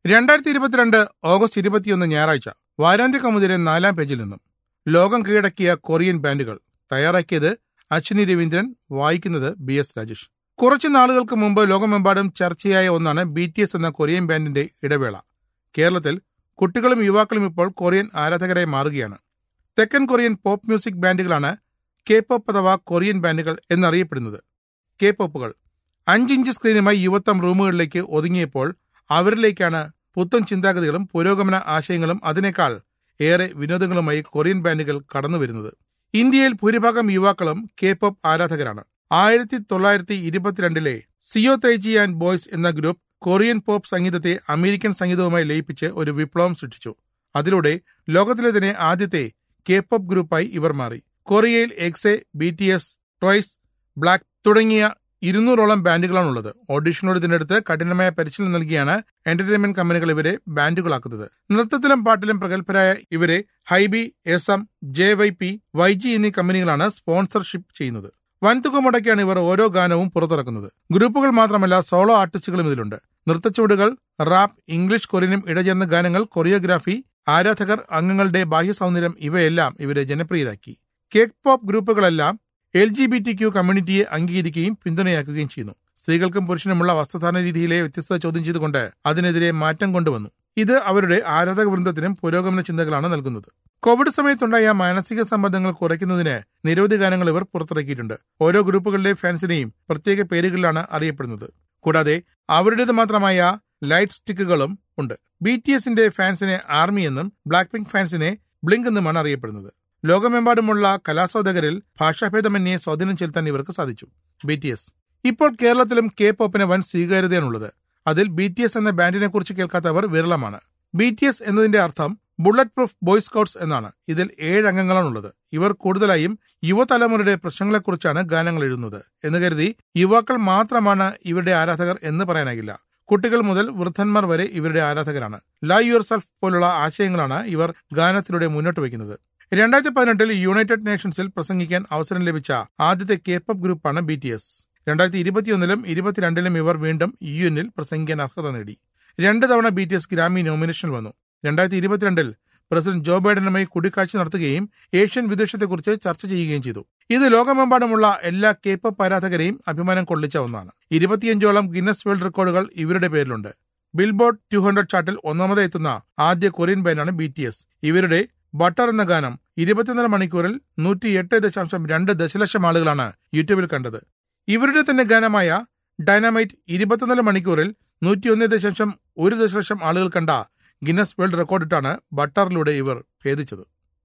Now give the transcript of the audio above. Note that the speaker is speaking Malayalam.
രണ്ടായിരത്തി ഇരുപത്തിരണ്ട് ഓഗസ്റ്റ് ഇരുപത്തിയൊന്ന് ഞായറാഴ്ച വാരാന്ത്യ കമുദിലെ നാലാം പേജിൽ നിന്നും ലോകം കീഴടക്കിയ കൊറിയൻ ബാൻഡുകൾ തയ്യാറാക്കിയത് അശ്വിനി രവീന്ദ്രൻ വായിക്കുന്നത് ബി എസ് രാജേഷ് കുറച്ചു നാളുകൾക്ക് മുമ്പ് ലോകമെമ്പാടും ചർച്ചയായ ഒന്നാണ് ബി ടി എസ് എന്ന കൊറിയൻ ബാൻഡിന്റെ ഇടവേള കേരളത്തിൽ കുട്ടികളും യുവാക്കളും ഇപ്പോൾ കൊറിയൻ ആരാധകരായി മാറുകയാണ് തെക്കൻ കൊറിയൻ പോപ്പ് മ്യൂസിക് ബാൻഡുകളാണ് കെ പോപ്പ് അഥവാ കൊറിയൻ ബാൻഡുകൾ എന്നറിയപ്പെടുന്നത് കെ പോപ്പുകൾ അഞ്ചിഞ്ച് സ്ക്രീനുമായി യുവത്വം റൂമുകളിലേക്ക് ഒതുങ്ങിയപ്പോൾ അവരിലേക്കാണ് പുത്തൻ ചിന്താഗതികളും പുരോഗമന ആശയങ്ങളും അതിനേക്കാൾ ഏറെ വിനോദങ്ങളുമായി കൊറിയൻ ബാൻഡുകൾ കടന്നുവരുന്നത് ഇന്ത്യയിൽ ഭൂരിഭാഗം യുവാക്കളും കെ പോപ്പ് ആരാധകരാണ് ആയിരത്തി തൊള്ളായിരത്തി ഇരുപത്തിരണ്ടിലെ സിയോ തൈജി ആൻഡ് ബോയ്സ് എന്ന ഗ്രൂപ്പ് കൊറിയൻ പോപ്പ് സംഗീതത്തെ അമേരിക്കൻ സംഗീതവുമായി ലയിപ്പിച്ച് ഒരു വിപ്ലവം സൃഷ്ടിച്ചു അതിലൂടെ ലോകത്തിലെ തന്നെ ആദ്യത്തെ കെ പോപ്പ് ഗ്രൂപ്പായി ഇവർ മാറി കൊറിയയിൽ EXO B T S Twice black തുടങ്ങിയ ഇരുന്നൂറോളം ബാൻഡുകളാണുള്ളത് ഓഡിഷനോട് ഇതിനടുത്ത് കഠിനമായ പരിശീലനം നൽകിയാണ് എന്റർടൈൻമെന്റ് കമ്പനികൾ ഇവരെ ബാൻഡുകളാക്കുന്നത് നൃത്തത്തിലും പാട്ടിലും പ്രഗത്ഭരായ ഇവരെ HYBE S M J Y P Y G എന്നീ കമ്പനികളാണ് സ്പോൺസർഷിപ്പ് ചെയ്യുന്നത് വൻതുക മുടക്കിയാണ് ഇവർ ഓരോ ഗാനവും പുറത്തിറക്കുന്നത് ഗ്രൂപ്പുകൾ മാത്രമല്ല സോളോ ആർട്ടിസ്റ്റുകളും ഇതിലുണ്ട് നൃത്തച്ചുവടുകൾ റാപ്പ് ഇംഗ്ലീഷ് കൊറിയനും ഇടചേർന്ന ഗാനങ്ങൾ കൊറിയോഗ്രാഫി ആരാധകർ അംഗങ്ങളുടെ ബാഹ്യ സൗന്ദര്യം ഇവയെല്ലാം ഇവരെ ജനപ്രിയരാക്കി കേക്ക് പോപ്പ് ഗ്രൂപ്പുകളെല്ലാം L G B T Q കമ്മ്യൂണിറ്റിയെ അംഗീകരിക്കുകയും പിന്തുണയാക്കുകയും ചെയ്യുന്നു സ്ത്രീകൾക്കും പുരുഷനുമുള്ള വസ്ത്രധാരണ രീതിയിലെ വ്യത്യസ്തത ചോദ്യം ചെയ്തുകൊണ്ട് അതിനെതിരെ മാറ്റം കൊണ്ടുവന്നു ഇത് അവരുടെ ആരാധക വൃന്ദത്തിനും പുരോഗമന ചിന്തകളാണ് നൽകുന്നത് കോവിഡ് സമയത്തുണ്ടായ മാനസിക സമ്മർദ്ദങ്ങൾ കുറയ്ക്കുന്നതിന് നിരവധി ഗാനങ്ങൾ ഇവർ പുറത്തിറക്കിയിട്ടുണ്ട് ഓരോ ഗ്രൂപ്പുകളിലെ ഫാൻസിനെയും പ്രത്യേക പേരുകളിലാണ് അറിയപ്പെടുന്നത് കൂടാതെ അവരുടേത് മാത്രമായ ലൈറ്റ് സ്റ്റിക്കുകളും ഉണ്ട് ബി ടി എസിന്റെ ഫാൻസിനെ ആർമി എന്നും ബ്ലാക്ക് പിങ്ക് ഫാൻസിനെ ബ്ലിങ്ക് എന്നുമാണ് അറിയപ്പെടുന്നത് ലോകമെമ്പാടുമുള്ള കലാസ്വാദകരിൽ ഭാഷാഭേദമന്യേ സ്വാധീനം ചെലുത്താൻ ഇവർക്ക് സാധിച്ചു ബി ടി എസ് ഇപ്പോൾ കേരളത്തിലും കെ പോപ്പിന് വൻ സ്വീകാര്യതയാണുള്ളത് അതിൽ ബി ടി എസ് എന്ന ബാൻഡിനെ കുറിച്ച് കേൾക്കാത്തവർ വിരളമാണ് ബി ടി എസ് എന്നതിന്റെ അർത്ഥം ബുള്ളറ്റ് പ്രൂഫ് ബോയ് സ്കൗട്ട്സ് എന്നാണ് ഇതിൽ ഏഴ് അംഗങ്ങളാണുള്ളത് ഇവർ കൂടുതലായും യുവതലമുറയുടെ പ്രശ്നങ്ങളെക്കുറിച്ചാണ് ഗാനങ്ങൾ എഴുതുന്നത് എന്ന് കരുതി യുവാക്കൾ മാത്രമാണ് ഇവരുടെ ആരാധകർ എന്ന് പറയാനാകില്ല കുട്ടികൾ മുതൽ വൃദ്ധന്മാർ വരെ ഇവരുടെ ആരാധകരാണ് ലൈവ് യുവർ സെൽഫ് പോലുള്ള ആശയങ്ങളാണ് ഇവർ ഗാനത്തിലൂടെ മുന്നോട്ട് വയ്ക്കുന്നത് രണ്ടായിരത്തി പതിനെട്ടിൽ യുണൈറ്റഡ് നേഷൻസിൽ പ്രസംഗിക്കാൻ അവസരം ലഭിച്ച ആദ്യത്തെ കേപ്പപ്പ് ഗ്രൂപ്പാണ് ബി ടി എസ് രണ്ടായിരത്തി ഇരുപത്തിയൊന്നിലും ഇരുപത്തിരണ്ടിലും ഇവർ വീണ്ടും യു എന്നിൽ പ്രസംഗിക്കാൻ അർഹത നേടി രണ്ട് തവണ ബി ടി എസ് ഗ്രാമി നോമിനേഷനിൽ വന്നു രണ്ടായിരത്തി ഇരുപത്തിരണ്ടിൽ പ്രസിഡന്റ് ജോ ബൈഡനുമായി കൂടിക്കാഴ്ച നടത്തുകയും ഏഷ്യൻ വിദേശത്തെക്കുറിച്ച് ചർച്ച ചെയ്യുകയും ചെയ്തു ഇത് ലോകമെമ്പാടുമുള്ള എല്ലാ കേപ്പപ്പ് ആരാധകരെയും അഭിമാനം കൊള്ളിച്ച ഒന്നാണ് ഇരുപത്തിയഞ്ചോളം ഗിന്നസ് വേൾഡ് റെക്കോർഡുകൾ ഇവരുടെ പേരിലുണ്ട് ബിൽബോർഡ് ടു ഹൺഡ്രഡ് ചാർട്ടിൽ ഒന്നാമതായി എത്തുന്ന ആദ്യ കൊറിയൻ ബാൻഡാണ് ബി ടി എസ് ഇവരുടെ ബട്ടർ എന്ന ഗാനം ഇരുപത്തിനാല് മണിക്കൂറിൽ നൂറ്റി എട്ട് ദശാംശം രണ്ട് ദശലക്ഷം ആളുകളാണ് യൂട്യൂബിൽ കണ്ടത് ഇവരുടെ തന്നെ ഗാനമായ ഡൈനാമൈറ്റ് ഇരുപത്തിനാല് മണിക്കൂറിൽ നൂറ്റിയൊന്ന് ദശാംശം ഒരു ദശലക്ഷം ആളുകൾ കണ്ട ഗിന്നസ് വേൾഡ് റെക്കോർഡിട്ടാണ് ബട്ടറിലൂടെ ഇവർ ഭേദിച്ചത്